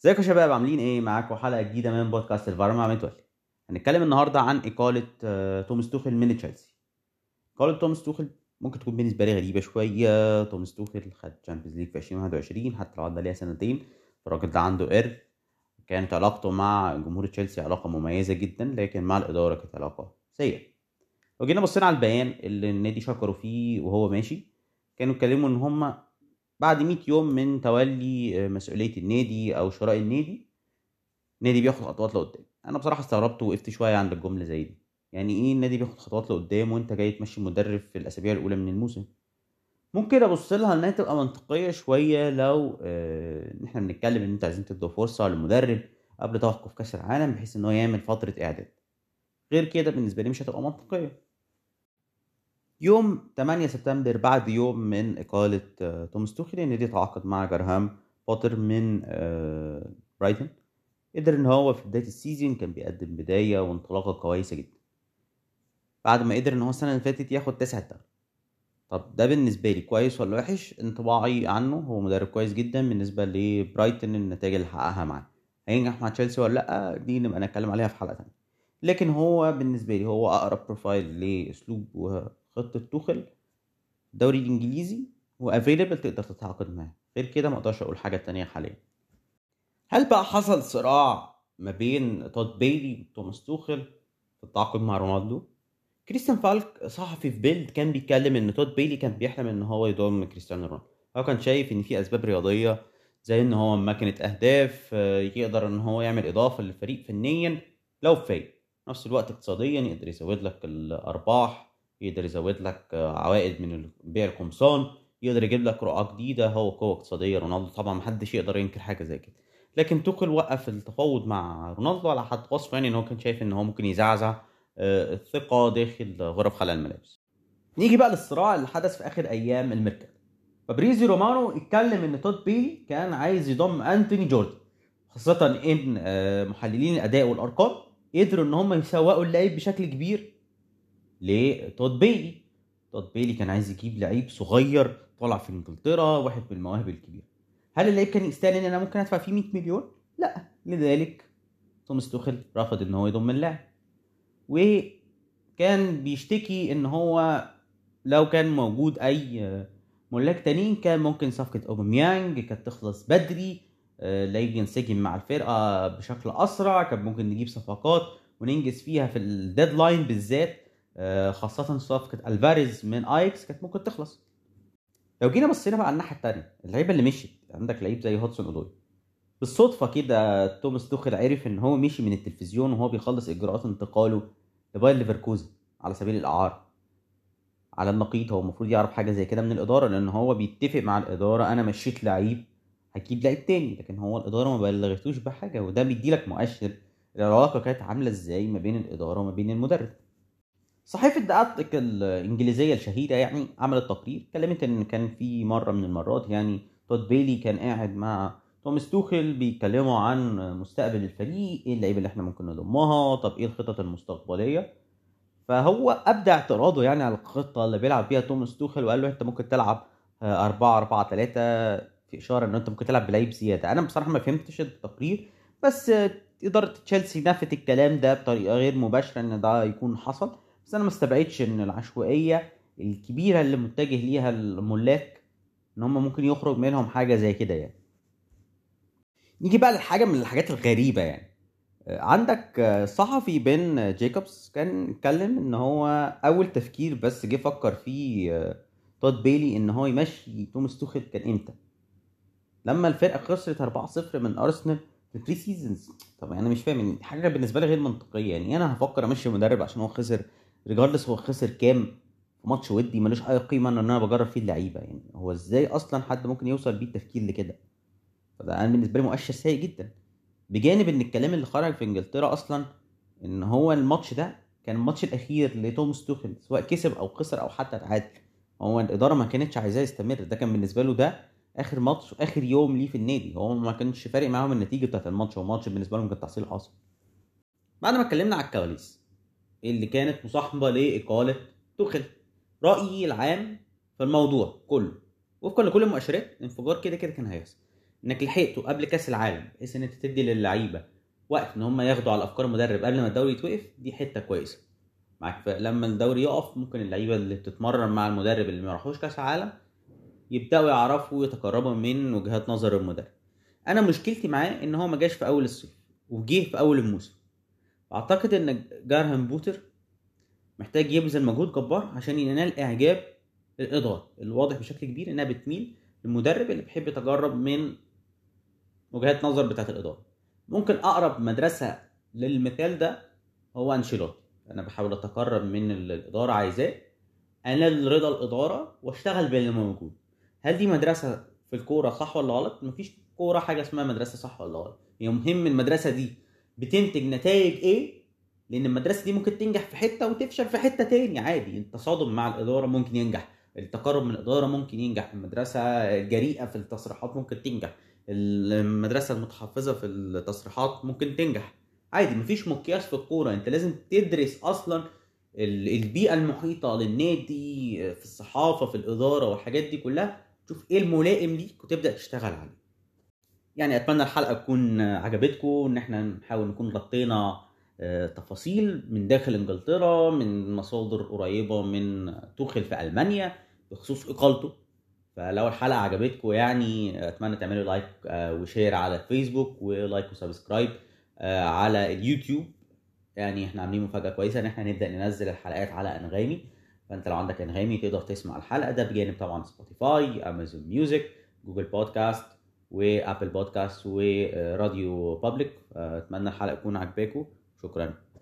ازيكم يا شباب عاملين ايه معاكم حلقه جديده من بودكاست الفار مع متولي هنتكلم النهارده عن اقاله آه، توماس توخل من تشيلسي اقاله توماس توخل ممكن تكون بالنسبه لي غريبه شويه توماس توخل خد تشامبيونز ليج في 2021 حتى لو عدى عليها سنتين الراجل ده عنده ارث كانت علاقته مع جمهور تشيلسي علاقه مميزه جدا لكن مع الاداره كانت علاقه سيئه لو جينا بصينا على البيان اللي النادي شكروا فيه وهو ماشي كانوا اتكلموا ان هم بعد 100 يوم من تولي آه، مسؤوليه النادي او شراء النادي النادي بياخد خطوات لقدام انا بصراحه استغربت وقفت شويه عند الجمله زي دي يعني ايه النادي بياخد خطوات لقدام وانت جاي تمشي مدرب في الاسابيع الاولى من الموسم ممكن ابص لها انها تبقى منطقيه شويه لو آه، ان احنا بنتكلم ان انت عايزين تدوا فرصه للمدرب قبل توقف كاس العالم بحيث ان هو يعمل فتره اعداد غير كده بالنسبه لي مش هتبقى منطقيه يوم 8 سبتمبر بعد يوم من إقالة آه، توماس توخيل النادي تعاقد مع جرهام بوتر من آه، برايتون قدر ان هو في بداية السيزون كان بيقدم بداية وانطلاقة كويسة جدا بعد ما قدر ان هو السنة اللي فاتت ياخد تسعة دوري طب ده بالنسبة لي كويس ولا وحش انطباعي عنه هو مدرب كويس جدا بالنسبة لبرايتون النتائج اللي حققها معاه هينجح مع تشيلسي ولا لا دي نبقى نتكلم عليها في حلقة تانية لكن هو بالنسبة لي هو أقرب بروفايل لأسلوب خطه توخل الدوري الانجليزي وافيلبل تقدر تتعاقد معاه غير كده ما اقدرش اقول حاجه تانية حاليا هل بقى حصل صراع ما بين تود بيلي وتوماس توخل في التعاقد مع رونالدو كريستيان فالك صحفي في بيلد كان بيتكلم ان تود بيلي كان بيحلم ان هو يضم كريستيانو رونالدو هو كان شايف ان في اسباب رياضيه زي ان هو ماكينه اهداف آه، يقدر ان هو يعمل اضافه للفريق فنيا لو فايق نفس الوقت اقتصاديا يقدر يزود لك الارباح يقدر يزود لك عوائد من بيع القمصان يقدر يجيب لك رؤى جديده هو قوه اقتصاديه رونالدو طبعا محدش يقدر ينكر حاجه زي كده لكن توخل وقف التفاوض مع رونالدو على حد وصفه يعني ان هو كان شايف ان هو ممكن يزعزع آه، الثقه داخل غرف خلع الملابس نيجي بقى للصراع اللي حدث في اخر ايام الميركاتو فابريزي رومانو اتكلم ان تود بيلي كان عايز يضم انتوني جوردن خاصة ان آه، محللين الاداء والارقام قدروا ان هم يسوقوا اللعيب بشكل كبير لتود بيلي تود بيلي كان عايز يجيب لعيب صغير طالع في انجلترا واحد من المواهب الكبيره هل اللعيب كان يستاهل ان انا ممكن ادفع فيه 100 مليون لا لذلك توماس توخل رفض ان هو يضم اللاعب وكان بيشتكي ان هو لو كان موجود اي ملاك تانيين كان ممكن صفقة اوباميانج كانت تخلص بدري آه، لعيب ينسجم مع الفرقة بشكل أسرع كان ممكن نجيب صفقات وننجز فيها في الديدلاين بالذات آه، خاصة صفقة الفاريز من ايكس كانت ممكن تخلص لو جينا بصينا بقى على الناحية التانية اللعيبة اللي مشيت عندك لعيب زي هودسون اودوي بالصدفة كده توماس توخل عرف ان هو مشي من التلفزيون وهو بيخلص اجراءات انتقاله لباير ليفركوزن على سبيل الاعارة على النقيض هو المفروض يعرف حاجة زي كده من الإدارة لأن هو بيتفق مع الإدارة أنا مشيت لعيب هجيب لعيب تاني لكن هو الإدارة ما بلغتوش بحاجة وده بيديلك مؤشر العلاقة كانت عاملة إزاي ما بين الإدارة وما بين المدرب صحيفة دقاتك الإنجليزية الشهيرة يعني عملت تقرير اتكلمت إن كان في مرة من المرات يعني تود بيلي كان قاعد مع توماس توخل بيتكلموا عن مستقبل الفريق ايه اللعيبه اللي احنا ممكن نضمها طب ايه الخطط المستقبليه فهو ابدى اعتراضه يعني على الخطه اللي بيلعب بيها توماس توخل وقال له انت ممكن تلعب 4 4 3 في اشاره ان انت ممكن تلعب بلعيب زياده انا بصراحه ما فهمتش التقرير بس اداره تشيلسي نفت الكلام ده بطريقه غير مباشره ان ده يكون حصل بس انا ما استبعدش ان العشوائيه الكبيره اللي متجه ليها الملاك ان هم ممكن يخرج منهم حاجه زي كده يعني نيجي بقى لحاجه من الحاجات الغريبه يعني عندك صحفي بن جيكوبس كان اتكلم ان هو اول تفكير بس جه فكر فيه تود بيلي ان هو يمشي توماس توخل كان امتى لما الفرقه خسرت 4-0 من ارسنال في البري سيزونز طب انا مش فاهم يعني حاجه بالنسبه لي غير منطقيه يعني انا هفكر امشي مدرب عشان هو خسر ريجاردلس هو خسر كام في ماتش ودي ملوش اي قيمه ان انا بجرب فيه اللعيبه يعني هو ازاي اصلا حد ممكن يوصل بيه التفكير لكده فده انا بالنسبه لي مؤشر سيء جدا بجانب ان الكلام اللي خرج في انجلترا اصلا ان هو الماتش ده كان الماتش الاخير لتوماس توخل سواء كسب او خسر او حتى تعادل هو الاداره ما كانتش عايزاه يستمر ده كان بالنسبه له ده اخر ماتش واخر يوم ليه في النادي هو ما كانش فارق معاهم النتيجه بتاعت الماتش هو ماتش بالنسبه لهم كان تحصيل حاصل بعد ما اتكلمنا على الكواليس اللي كانت مصاحبه لاقاله توخل رايي العام في الموضوع كله وفقا لكل المؤشرات انفجار كده كده كان هيحصل انك لحقته قبل كاس العالم بحيث ان انت تدي للعيبه وقت ان هم ياخدوا على افكار المدرب قبل ما الدوري يتوقف دي حته كويسه معاك لما الدوري يقف ممكن اللعيبه اللي بتتمرن مع المدرب اللي ما راحوش كاس عالم يبداوا يعرفوا يتقربوا من وجهات نظر المدرب انا مشكلتي معاه ان هو ما جاش في اول الصيف وجه في اول الموسم اعتقد ان جارهام بوتر محتاج يبذل مجهود جبار عشان ينال اعجاب الاداره الواضح بشكل كبير انها بتميل للمدرب اللي بيحب يتجرب من وجهات نظر بتاعت الاداره ممكن اقرب مدرسه للمثال ده هو انشيلوتي انا بحاول اتقرب من اللي الاداره عايزاه انال رضا الاداره واشتغل باللي موجود هل دي مدرسه في الكوره صح ولا غلط مفيش كوره حاجه اسمها مدرسه صح ولا غلط هي مهم المدرسه دي بتنتج نتائج ايه لان المدرسه دي ممكن تنجح في حته وتفشل في حته تاني عادي التصادم مع الاداره ممكن ينجح التقرب من الاداره ممكن ينجح المدرسه الجريئه في التصريحات ممكن تنجح المدرسه المتحفظه في التصريحات ممكن تنجح عادي مفيش مقياس في الكوره انت لازم تدرس اصلا البيئه المحيطه للنادي في الصحافه في الاداره والحاجات دي كلها تشوف ايه الملائم ليك وتبدا تشتغل عليه يعني اتمنى الحلقه تكون عجبتكم ان احنا نحاول نكون غطينا تفاصيل من داخل انجلترا من مصادر قريبه من توخل في المانيا بخصوص اقالته فلو الحلقه عجبتكم يعني اتمنى تعملوا لايك وشير على الفيسبوك ولايك وسبسكرايب على اليوتيوب يعني احنا عاملين مفاجاه كويسه ان احنا نبدا ننزل الحلقات على انغامي فانت لو عندك انغامي تقدر تسمع الحلقه ده بجانب طبعا سبوتيفاي امازون ميوزك جوجل بودكاست وابل بودكاست وراديو بابليك اتمنى الحلقه تكون عجباكم شكرا